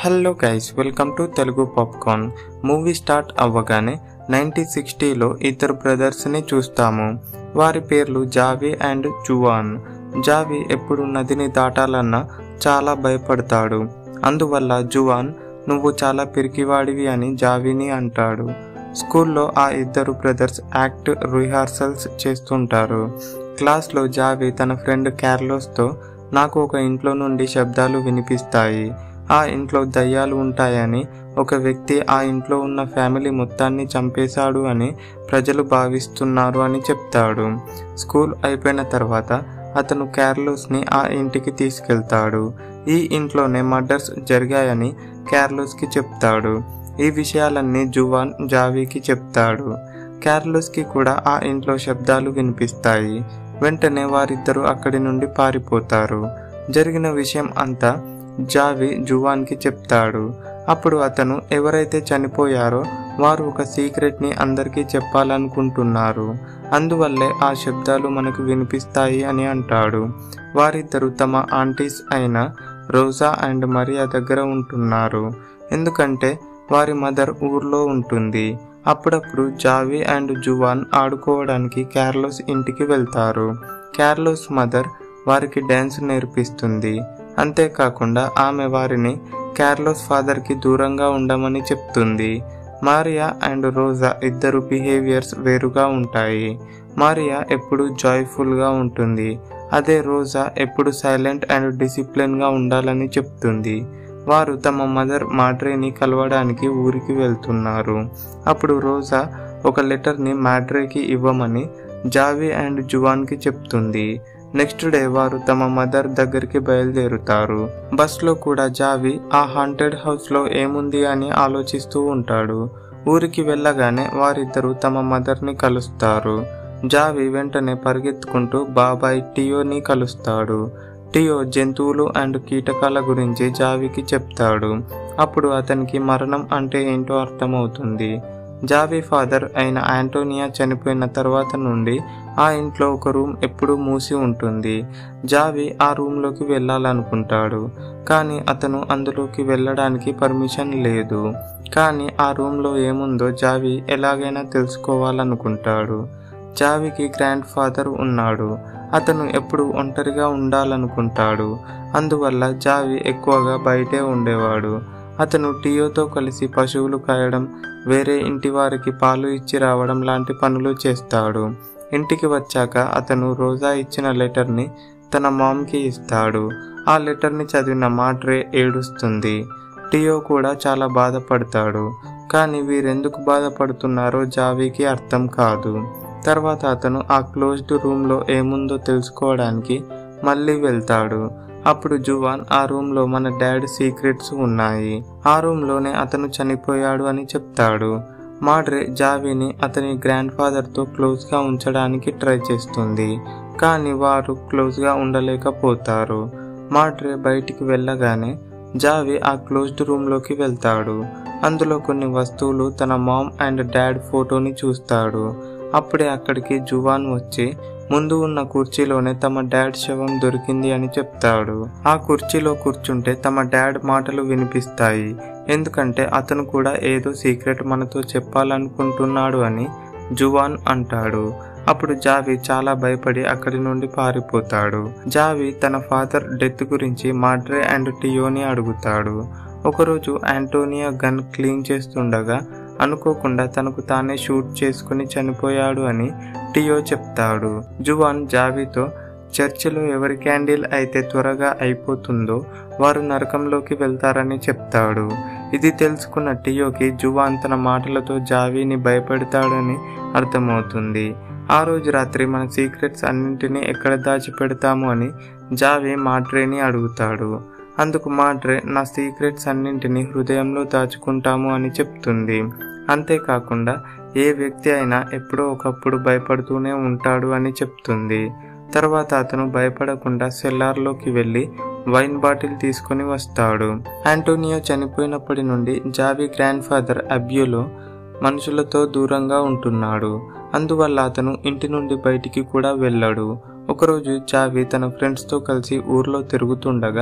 hello guys welcome to Telugu popcorn movie start అవ్వగానే nineteen సిక్స్టీలో ఇద్దరు బ్రదర్స్ని చూస్తాము వారి పేర్లు జావీ అండ్ జువాన్ జావీ ఎప్పుడు నదిని దాటాలన్నా చాలా భయపడతాడు అందువల్ల జువాన్ నువ్వు చాలా పిరికివాడివి అని జావీని అంటాడు స్కూల్లో ఆ ఇద్దరు బ్రదర్స్ యాక్ట్ రిహార్సల్స్ చేస్తుంటారు క్లాస్లో జావీ తన ఫ్రెండ్ క్యార్లోస్తో నాకు ఒక ఇంట్లో నుండి శబ్దాలు వినిపిస్తాయి ఆ ఇంట్లో దయ్యాలు ఉంటాయని ఒక వ్యక్తి ఆ ఇంట్లో ఉన్న ఫ్యామిలీ మొత్తాన్ని చంపేశాడు అని ప్రజలు భావిస్తున్నారు అని చెప్తాడు స్కూల్ అయిపోయిన తర్వాత అతను క్యార్లోస్ని ఆ ఇంటికి తీసుకెళ్తాడు ఈ ఇంట్లోనే మర్డర్స్ జరిగాయని క్యార్లోస్కి చెప్తాడు ఈ విషయాలన్నీ జువాన్ జావీకి చెప్తాడు క్యార్లోస్కి కూడా ఆ ఇంట్లో శబ్దాలు వినిపిస్తాయి వెంటనే వారిద్దరూ అక్కడి నుండి పారిపోతారు జరిగిన విషయం అంతా జావి జువాన్కి చెప్తాడు అప్పుడు అతను ఎవరైతే చనిపోయారో వారు ఒక సీక్రెట్ని అందరికీ చెప్పాలనుకుంటున్నారు అందువల్లే ఆ శబ్దాలు మనకు వినిపిస్తాయి అని అంటాడు వారిద్దరూ తమ ఆంటీస్ అయిన రోజా అండ్ మరియా దగ్గర ఉంటున్నారు ఎందుకంటే వారి మదర్ ఊర్లో ఉంటుంది అప్పుడప్పుడు జావీ అండ్ జువాన్ ఆడుకోవడానికి క్యార్లోస్ ఇంటికి వెళ్తారు క్యార్లోస్ మదర్ వారికి డ్యాన్స్ నేర్పిస్తుంది అంతేకాకుండా ఆమె వారిని క్యార్లోస్ ఫాదర్కి దూరంగా ఉండమని చెప్తుంది మారియా అండ్ రోజా ఇద్దరు బిహేవియర్స్ వేరుగా ఉంటాయి మారియా ఎప్పుడు జాయ్ఫుల్గా ఉంటుంది అదే రోజా ఎప్పుడు సైలెంట్ అండ్ డిసిప్లిన్గా ఉండాలని చెప్తుంది వారు తమ మదర్ మాడ్రేని కలవడానికి ఊరికి వెళ్తున్నారు అప్పుడు రోజా ఒక లెటర్ని మాడ్రేకి ఇవ్వమని జావీ అండ్ జువాన్కి చెప్తుంది నెక్స్ట్ డే వారు తమ మదర్ దగ్గరికి బయలుదేరుతారు బస్లో కూడా జావి ఆ హాంటెడ్ హౌస్లో ఏముంది అని ఆలోచిస్తూ ఉంటాడు ఊరికి వెళ్ళగానే వారిద్దరూ తమ మదర్ని కలుస్తారు జావి వెంటనే పరిగెత్తుకుంటూ బాబాయ్ టియోని కలుస్తాడు టియో జంతువులు అండ్ కీటకాల గురించి జావికి చెప్తాడు అప్పుడు అతనికి మరణం అంటే ఏంటో అర్థమవుతుంది జావీ ఫాదర్ అయిన ఆంటోనియా చనిపోయిన తర్వాత నుండి ఆ ఇంట్లో ఒక రూమ్ ఎప్పుడూ మూసి ఉంటుంది జావీ ఆ రూమ్లోకి వెళ్ళాలనుకుంటాడు కానీ అతను అందులోకి వెళ్ళడానికి పర్మిషన్ లేదు కానీ ఆ రూమ్లో ఏముందో జావీ ఎలాగైనా తెలుసుకోవాలనుకుంటాడు జావీకి గ్రాండ్ ఫాదర్ ఉన్నాడు అతను ఎప్పుడు ఒంటరిగా ఉండాలనుకుంటాడు అందువల్ల జావి ఎక్కువగా బయటే ఉండేవాడు అతను టియోతో కలిసి పశువులు కాయడం వేరే ఇంటి వారికి పాలు ఇచ్చి రావడం లాంటి పనులు చేస్తాడు ఇంటికి వచ్చాక అతను రోజా ఇచ్చిన లెటర్ని తన మామ్కి ఇస్తాడు ఆ లెటర్ని చదివిన మాట్రే ఏడుస్తుంది టియో కూడా చాలా బాధపడతాడు కానీ వీరెందుకు బాధపడుతున్నారో జావీకి అర్థం కాదు తర్వాత అతను ఆ క్లోజ్డ్ రూమ్లో ఏముందో తెలుసుకోవడానికి మళ్ళీ వెళ్తాడు అప్పుడు జువాన్ ఆ రూమ్లో మన డాడ్ సీక్రెట్స్ ఉన్నాయి ఆ రూమ్లోనే అతను చనిపోయాడు అని చెప్తాడు మాడ్రే జావీని అతని గ్రాండ్ ఫాదర్తో క్లోజ్గా ఉంచడానికి ట్రై చేస్తుంది కానీ వారు క్లోజ్గా ఉండలేకపోతారు మాడ్రే బయటికి వెళ్ళగానే జావి ఆ క్లోజ్డ్ రూమ్లోకి వెళ్తాడు అందులో కొన్ని వస్తువులు తన మామ్ అండ్ డాడ్ ఫోటోని చూస్తాడు అప్పుడే అక్కడికి జువాన్ వచ్చి ముందు ఉన్న కుర్చీలోనే తమ డాడ్ శవం దొరికింది అని చెప్తాడు ఆ కుర్చీలో కూర్చుంటే తమ డాడ్ మాటలు వినిపిస్తాయి ఎందుకంటే అతను కూడా ఏదో సీక్రెట్ మనతో చెప్పాలనుకుంటున్నాడు అని జువాన్ అంటాడు అప్పుడు జావి చాలా భయపడి అక్కడి నుండి పారిపోతాడు జావి తన ఫాదర్ డెత్ గురించి మాడ్రే అండ్ టియోని అడుగుతాడు ఒకరోజు ఆంటోనియా గన్ క్లీన్ చేస్తుండగా అనుకోకుండా తనకు తానే షూట్ చేసుకుని చనిపోయాడు అని టియో చెప్తాడు జువాన్ జావీతో చర్చిలో ఎవరి క్యాండిల్ అయితే త్వరగా అయిపోతుందో వారు నరకంలోకి వెళ్తారని చెప్తాడు ఇది తెలుసుకున్న టియోకి జువాన్ తన మాటలతో జావీని భయపెడతాడని అర్థమవుతుంది ఆ రోజు రాత్రి మన సీక్రెట్స్ అన్నింటినీ ఎక్కడ దాచిపెడతాము అని జావీ మాడ్రేని అడుగుతాడు అందుకు మాడ్రే నా సీక్రెట్స్ అన్నింటినీ హృదయంలో దాచుకుంటాము అని చెప్తుంది అంతేకాకుండా ఏ వ్యక్తి అయినా ఎప్పుడో ఒకప్పుడు భయపడుతూనే ఉంటాడు అని చెప్తుంది తర్వాత అతను భయపడకుండా సెల్లార్లోకి వెళ్ళి వైన్ బాటిల్ తీసుకొని వస్తాడు ఆంటోనియో చనిపోయినప్పటి నుండి జావి గ్రాండ్ ఫాదర్ అబ్యూలో మనుషులతో దూరంగా ఉంటున్నాడు అందువల్ల అతను ఇంటి నుండి బయటికి కూడా వెళ్ళాడు ఒకరోజు జావి తన ఫ్రెండ్స్తో కలిసి ఊర్లో తిరుగుతుండగా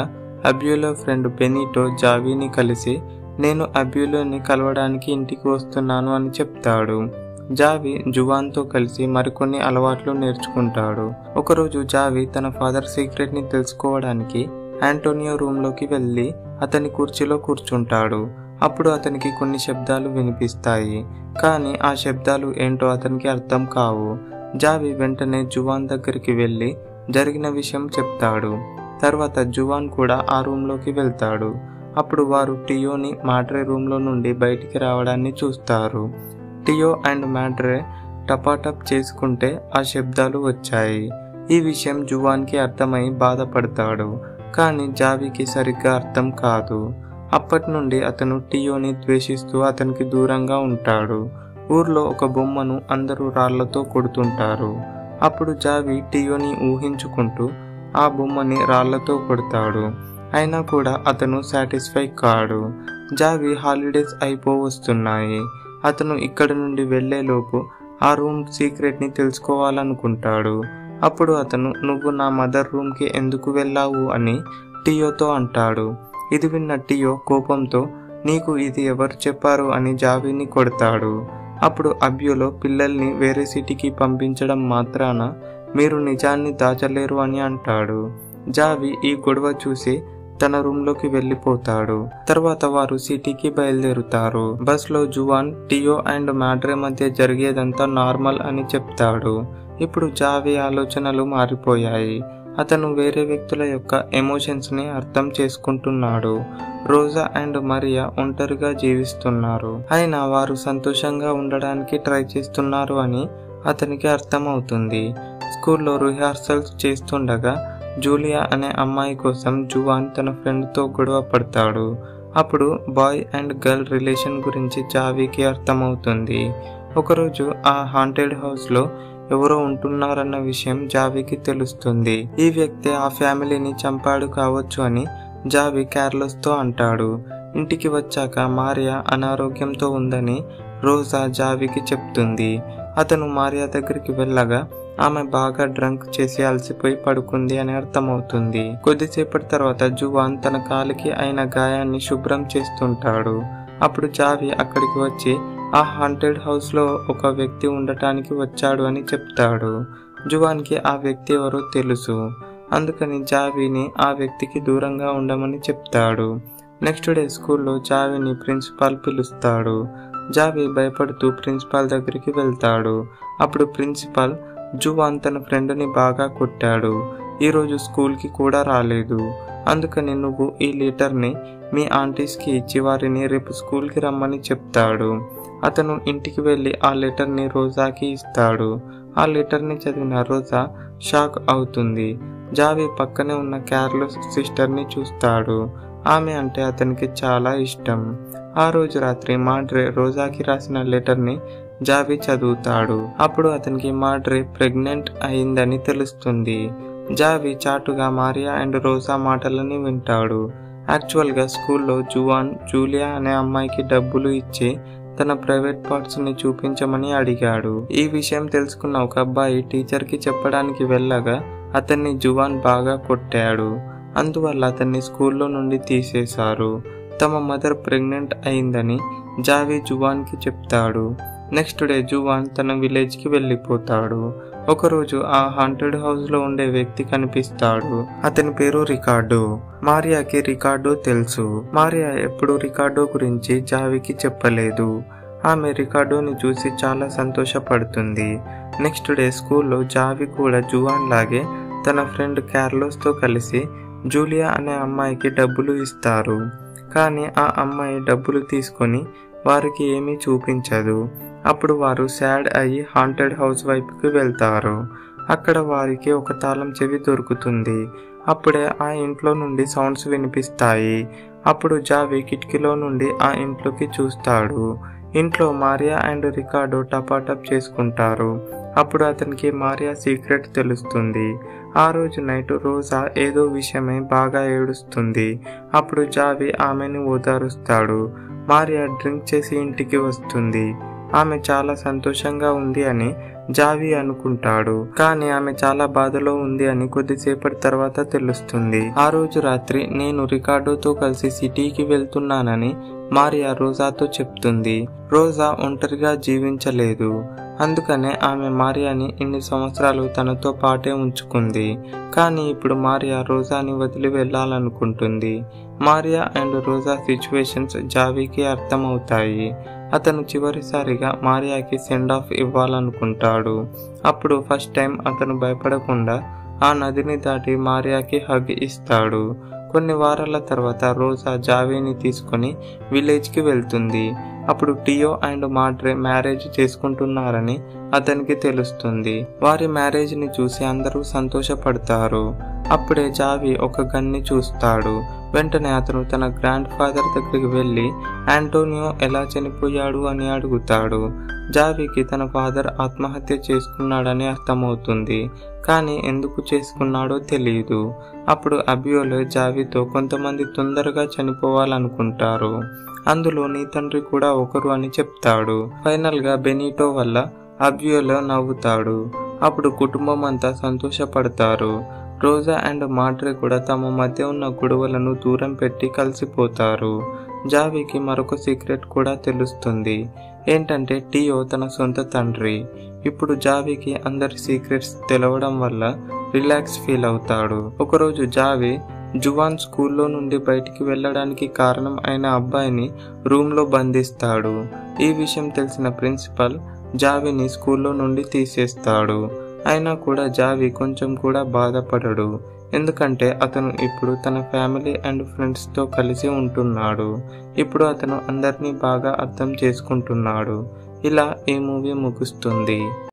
అబ్యూలో ఫ్రెండ్ బెనీటో జావీని కలిసి నేను అబ్యూలోని కలవడానికి ఇంటికి వస్తున్నాను అని చెప్తాడు జావి జువాన్తో కలిసి మరికొన్ని అలవాట్లు నేర్చుకుంటాడు ఒకరోజు జావి తన ఫాదర్ సీక్రెట్ ని తెలుసుకోవడానికి ఆంటోనియో రూమ్లోకి వెళ్ళి అతని కుర్చీలో కూర్చుంటాడు అప్పుడు అతనికి కొన్ని శబ్దాలు వినిపిస్తాయి కానీ ఆ శబ్దాలు ఏంటో అతనికి అర్థం కావు జావి వెంటనే జువాన్ దగ్గరికి వెళ్ళి జరిగిన విషయం చెప్తాడు తర్వాత జువాన్ కూడా ఆ రూమ్లోకి వెళ్తాడు అప్పుడు వారు టియోని మాట్రే రూమ్లో నుండి బయటికి రావడాన్ని చూస్తారు టియో అండ్ మ్యాడ్రే టపాటప్ చేసుకుంటే ఆ శబ్దాలు వచ్చాయి ఈ విషయం జువాన్కి అర్థమై బాధపడతాడు కానీ జావీకి సరిగ్గా అర్థం కాదు అప్పటి నుండి అతను టియోని ద్వేషిస్తూ అతనికి దూరంగా ఉంటాడు ఊర్లో ఒక బొమ్మను అందరూ రాళ్లతో కొడుతుంటారు అప్పుడు జావి టియోని ఊహించుకుంటూ ఆ బొమ్మని రాళ్లతో కొడతాడు అయినా కూడా అతను సాటిస్ఫై కాడు జావి హాలిడేస్ అయిపోవస్తున్నాయి అతను ఇక్కడి నుండి వెళ్లేలోపు ఆ రూమ్ సీక్రెట్ ని తెలుసుకోవాలనుకుంటాడు అప్పుడు అతను నువ్వు నా మదర్ రూమ్ కి ఎందుకు వెళ్ళావు అని టియోతో అంటాడు ఇది విన్న టియో కోపంతో నీకు ఇది ఎవరు చెప్పారు అని జావీని కొడతాడు అప్పుడు అబ్యూలో పిల్లల్ని వేరే సిటీకి పంపించడం మాత్రాన మీరు నిజాన్ని దాచలేరు అని అంటాడు జావి ఈ గొడవ చూసి తన రూమ్లోకి వెళ్ళిపోతాడు తర్వాత వారు సిటీకి బయలుదేరుతారు బస్ లో జువాన్ టియో అండ్ మ్యాడ్రే మధ్య జరిగేదంతా నార్మల్ అని చెప్తాడు ఇప్పుడు జావి ఆలోచనలు మారిపోయాయి అతను వేరే వ్యక్తుల యొక్క ఎమోషన్స్ ని అర్థం చేసుకుంటున్నాడు రోజా అండ్ మరియా ఒంటరిగా జీవిస్తున్నారు అయినా వారు సంతోషంగా ఉండడానికి ట్రై చేస్తున్నారు అని అతనికి అర్థమవుతుంది స్కూల్లో రిహార్సల్స్ చేస్తుండగా జూలియా అనే అమ్మాయి కోసం జువాన్ తన ఫ్రెండ్తో గొడవ పడతాడు అప్పుడు బాయ్ అండ్ గర్ల్ రిలేషన్ గురించి జావీకి అర్థమవుతుంది ఒకరోజు ఆ హాంటెడ్ హౌస్లో ఎవరో ఉంటున్నారన్న విషయం జావీకి తెలుస్తుంది ఈ వ్యక్తి ఆ ఫ్యామిలీని చంపాడు కావచ్చు అని జావి క్యార్లెస్తో అంటాడు ఇంటికి వచ్చాక మారియా అనారోగ్యంతో ఉందని రోజా జావికి చెప్తుంది అతను మారియా దగ్గరికి వెళ్ళగా ఆమె బాగా డ్రంక్ చేసి అలసిపోయి పడుకుంది అని అర్థమవుతుంది కొద్దిసేపటి తర్వాత జువాన్ తన కాలికి అయిన గాయాన్ని శుభ్రం చేస్తుంటాడు అప్పుడు జావి అక్కడికి వచ్చి ఆ హాంటెడ్ హౌస్ లో ఒక వ్యక్తి ఉండటానికి వచ్చాడు అని చెప్తాడు జువాన్కి ఆ వ్యక్తి ఎవరో తెలుసు అందుకని జావీని ఆ వ్యక్తికి దూరంగా ఉండమని చెప్తాడు నెక్స్ట్ డే స్కూల్లో జావీని ప్రిన్సిపాల్ పిలుస్తాడు జావీ భయపడుతూ ప్రిన్సిపాల్ దగ్గరికి వెళ్తాడు అప్పుడు ప్రిన్సిపాల్ జువాన్ తన ఫ్రెండ్ని బాగా కొట్టాడు ఈరోజు స్కూల్కి కూడా రాలేదు అందుకని నువ్వు ఈ లెటర్ని మీ ఆంటీస్కి ఇచ్చి వారిని రేపు స్కూల్కి రమ్మని చెప్తాడు అతను ఇంటికి వెళ్ళి ఆ లెటర్ని రోజాకి ఇస్తాడు ఆ లెటర్ని చదివిన రోజా షాక్ అవుతుంది జావి పక్కనే ఉన్న క్యార్లెస్ సిస్టర్ని చూస్తాడు ఆమె అంటే అతనికి చాలా ఇష్టం ఆ రోజు రాత్రి మాడ్రే రోజాకి రాసిన లెటర్ని జావి చదువుతాడు అప్పుడు అతనికి మాడ్రే ప్రెగ్నెంట్ అయిందని తెలుస్తుంది జావి చాటుగా మారియా అండ్ రోజా మాటలని వింటాడు యాక్చువల్గా స్కూల్లో జువాన్ జూలియా అనే అమ్మాయికి డబ్బులు ఇచ్చి తన ప్రైవేట్ పార్ట్స్ ని చూపించమని అడిగాడు ఈ విషయం తెలుసుకున్న ఒక అబ్బాయి టీచర్ కి చెప్పడానికి వెళ్ళగా అతన్ని జువాన్ బాగా కొట్టాడు అందువల్ల అతన్ని స్కూల్లో నుండి తీసేశారు తమ మదర్ ప్రెగ్నెంట్ అయిందని జావి జువాన్ కి చెప్తాడు నెక్స్ట్ డే జువాన్ తన విలేజ్ కి వెళ్ళిపోతాడు ఒకరోజు ఆ హాంటెడ్ హౌస్ లో ఉండే వ్యక్తి కనిపిస్తాడు అతని పేరు రికార్డో మారియాకి రికార్డో తెలుసు మారియా ఎప్పుడు రికార్డో గురించి జావికి చెప్పలేదు ఆమె రికార్డోని చూసి చాలా సంతోషపడుతుంది నెక్స్ట్ డే స్కూల్లో జావి కూడా జువాన్ లాగే తన ఫ్రెండ్ క్యార్లోస్తో కలిసి జూలియా అనే అమ్మాయికి డబ్బులు ఇస్తారు కానీ ఆ అమ్మాయి డబ్బులు తీసుకొని వారికి ఏమీ చూపించదు అప్పుడు వారు సాడ్ అయ్యి హాంటెడ్ హౌస్ వైపుకి వెళ్తారు అక్కడ వారికి ఒక తాళం చెవి దొరుకుతుంది అప్పుడే ఆ ఇంట్లో నుండి సౌండ్స్ వినిపిస్తాయి అప్పుడు జావి కిటికీలో నుండి ఆ ఇంట్లోకి చూస్తాడు ఇంట్లో మారియా అండ్ రికార్డో టపాటప్ చేసుకుంటారు అప్పుడు అతనికి మారియా సీక్రెట్ తెలుస్తుంది ఆ రోజు నైట్ రోజా ఏదో విషయమై బాగా ఏడుస్తుంది అప్పుడు జావి ఆమెను ఓదారుస్తాడు మారియా డ్రింక్ చేసి ఇంటికి వస్తుంది ఆమె చాలా సంతోషంగా ఉంది అని జావి అనుకుంటాడు కానీ ఆమె చాలా బాధలో ఉంది అని కొద్దిసేపటి తర్వాత తెలుస్తుంది ఆ రోజు రాత్రి నేను రికార్డోతో కలిసి సిటీకి వెళ్తున్నానని మారియా రోజాతో చెప్తుంది రోజా ఒంటరిగా జీవించలేదు అందుకనే ఆమె మారియాని ఇన్ని సంవత్సరాలు తనతో పాటే ఉంచుకుంది కానీ ఇప్పుడు మారియా రోజాని వదిలి వెళ్ళాలనుకుంటుంది మారియా అండ్ రోజా సిచ్యువేషన్స్ జావీకి అర్థమవుతాయి అతను చివరిసారిగా మారియాకి సెండ్ ఆఫ్ ఇవ్వాలనుకుంటాడు అప్పుడు ఫస్ట్ టైం అతను భయపడకుండా ఆ నదిని దాటి మారియాకి హగ్ ఇస్తాడు కొన్ని వారాల తర్వాత రోజా జావీని తీసుకుని విలేజ్కి వెళ్తుంది అప్పుడు టియో అండ్ మాడ్రే మ్యారేజ్ చేసుకుంటున్నారని అతనికి తెలుస్తుంది వారి మ్యారేజ్ని చూసి అందరూ సంతోషపడతారు అప్పుడే జావి ఒక గన్ని చూస్తాడు వెంటనే అతను తన గ్రాండ్ ఫాదర్ దగ్గరికి వెళ్ళి ఆంటోనియో ఎలా చనిపోయాడు అని అడుగుతాడు జావికి తన ఫాదర్ ఆత్మహత్య చేసుకున్నాడని అర్థమవుతుంది కానీ ఎందుకు చేసుకున్నాడో తెలియదు అప్పుడు అబియోలో జావితో కొంతమంది తొందరగా చనిపోవాలనుకుంటారు అందులో నీ తండ్రి కూడా ఒకరు అని చెప్తాడు ఫైనల్ గా బెనీటో వల్ల అబియోలో నవ్వుతాడు అప్పుడు కుటుంబం అంతా సంతోషపడతారు రోజా అండ్ మాడ్రే కూడా తమ మధ్య ఉన్న గొడవలను దూరం పెట్టి కలిసిపోతారు జావీకి మరొక సీక్రెట్ కూడా తెలుస్తుంది ఏంటంటే టియో తన సొంత తండ్రి ఇప్పుడు జావీకి అందరి సీక్రెట్స్ తెలవడం వల్ల రిలాక్స్ ఫీల్ అవుతాడు ఒకరోజు జావీ జువాన్ స్కూల్లో నుండి బయటికి వెళ్ళడానికి కారణం అయిన అబ్బాయిని రూమ్లో బంధిస్తాడు ఈ విషయం తెలిసిన ప్రిన్సిపల్ జావీని స్కూల్లో నుండి తీసేస్తాడు అయినా కూడా జావీ కొంచెం కూడా బాధపడడు ఎందుకంటే అతను ఇప్పుడు తన ఫ్యామిలీ అండ్ ఫ్రెండ్స్తో కలిసి ఉంటున్నాడు ఇప్పుడు అతను అందరినీ బాగా అర్థం చేసుకుంటున్నాడు ఇలా ఈ మూవీ ముగుస్తుంది